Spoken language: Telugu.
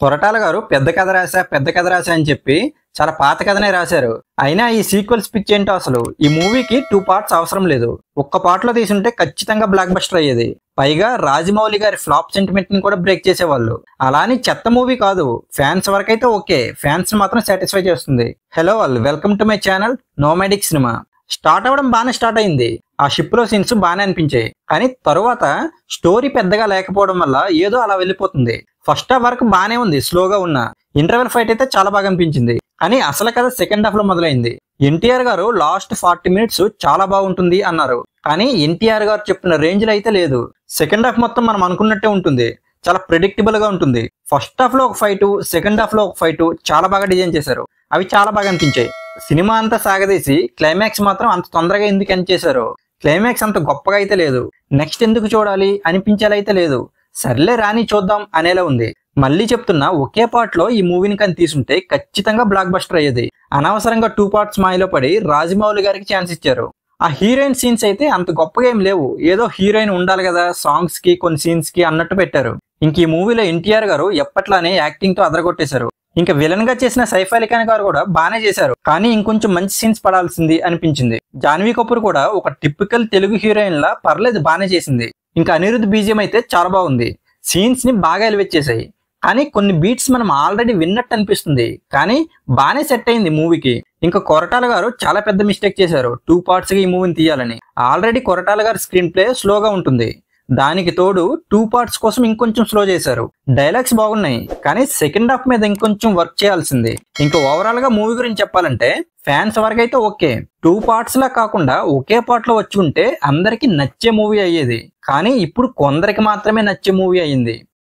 కొరటాల గారు పెద్ద కథ రాశా పెద్ద కథ రాశా అని చెప్పి చాలా పాత కథనే రాశారు అయినా ఈ సీక్వెల్ స్పిచ్ ఏంటో అసలు ఈ మూవీకి టూ పార్ట్స్ అవసరం లేదు ఒక్క పార్ట్ లో తీసుంటే ఖచ్చితంగా బ్లాక్ బస్టర్ అయ్యేది పైగా రాజమౌళి గారి ఫ్లాప్ సెంటిమెంట్ ని కూడా బ్రేక్ చేసేవాళ్ళు అలాని చెత్త మూవీ కాదు ఫ్యాన్స్ వరకైతే ఓకే ఫ్యాన్స్ మాత్రం సాటిస్ఫై చేస్తుంది hello all welcome to my channel nomadic cinema start అవ్వడం బాగానే స్టార్ట్ అయింది ఆ షిప్ లో సీన్స్ బాగానే అనిపించాయి కానీ తరువాత స్టోరీ పెద్దగా లేకపోవడం వల్ల ఏదో అలా వెళ్ళిపోతుంది ఫస్ట్ హాఫ్ వరకు బాగానే ఉంది స్లోగా ఉన్న ఇంటర్వెల్ ఫైట్ అయితే చాలా బాగా అనిపించింది కానీ అసలు కథ సెకండ్ హాఫ్ లో మొదలైంది ఎన్టీఆర్ గారు లాస్ట్ ఫార్టీ మినిట్స్ చాలా బాగుంటుంది అన్నారు కానీ ఎన్టీఆర్ గారు చెప్పిన రేంజ్ లో అయితే లేదు సెకండ్ హాఫ్ మొత్తం మనం అనుకున్నట్టే ఉంటుంది చాలా ప్రిడిక్టబుల్ గా ఉంటుంది ఫస్ట్ హాఫ్ లో ఒక ఫైట్ సెకండ్ హాఫ్ లో ఒక ఫైట్ చాలా బాగా డిజైన్ చేశారు అవి చాలా బాగా అనిపించాయి సినిమా అంతా సాగదీసి క్లైమాక్స్ మాత్రం అంత తొందరగా ఎందుకు ఎండ్ చేశారు క్లైమాక్స్ అంత గొప్పగా అయితే లేదు నెక్స్ట్ ఎందుకు చూడాలి అనిపించేలా అయితే లేదు సర్లే రాని చూద్దాం అనేలా ఉంది మళ్ళీ చెప్తున్నా ఒకే పార్ట్ లో ఈ మూవీని కానీ తీసుంటే ఖచ్చితంగా బ్లాక్ బస్టర్ అయ్యేది అనవసరంగా టూ పార్ట్స్ మాయలో పడి రాజమౌళి గారికి ఛాన్స్ ఇచ్చారు ఆ హీరోయిన్ సీన్స్ అయితే అంత గొప్పగా ఏం లేవు ఏదో హీరోయిన్ ఉండాలి కదా సాంగ్స్ కి కొన్ని సీన్స్ కి అన్నట్టు పెట్టారు ఇంక ఈ మూవీలో ఎన్టీఆర్ గారు ఎప్పట్లానే యాక్టింగ్ తో అదరగొట్టేశారు ఇంకా విలన్ గా చేసిన సైఫ్ అలీ ఖాన్ గారు కూడా బాగానే చేశారు కానీ ఇంకొంచెం మంచి సీన్స్ పడాల్సింది అనిపించింది జాన్వీ కపూర్ కూడా ఒక టిపికల్ తెలుగు హీరోయిన్ లా పర్లేదు బాగానే చేసింది ఇంకా అనిరుద్ధ్ బీజియం అయితే చాలా బాగుంది సీన్స్ ని బాగా ఎలివేట్ చేశాయి కానీ కొన్ని బీట్స్ మనం ఆల్రెడీ విన్నట్టు అనిపిస్తుంది కానీ బాగానే సెట్ అయింది మూవీకి ఇంకా కొరటాల గారు చాలా పెద్ద మిస్టేక్ చేశారు టూ పార్ట్స్ గా ఈ మూవీని తీయాలని ఆల్రెడీ కొరటాల గారి స్క్రీన్ ప్లే స్లోగా ఉంటుంది దానికి తోడు టూ పార్ట్స్ కోసం ఇంకొంచెం స్లో చేశారు డైలాగ్స్ బాగున్నాయి కానీ సెకండ్ హాఫ్ మీద ఇంకొంచెం వర్క్ చేయాల్సింది ఇంకా ఓవరాల్ గా మూవీ గురించి చెప్పాలంటే ఫ్యాన్స్ వరకైతే ఓకే టూ పార్ట్స్ లా కాకుండా ఒకే పార్ట్ లో వచ్చి ఉంటే అందరికి నచ్చే మూవీ అయ్యేది కానీ ఇప్పుడు కొందరికి మాత్రమే నచ్చే మూవీ అయ్యింది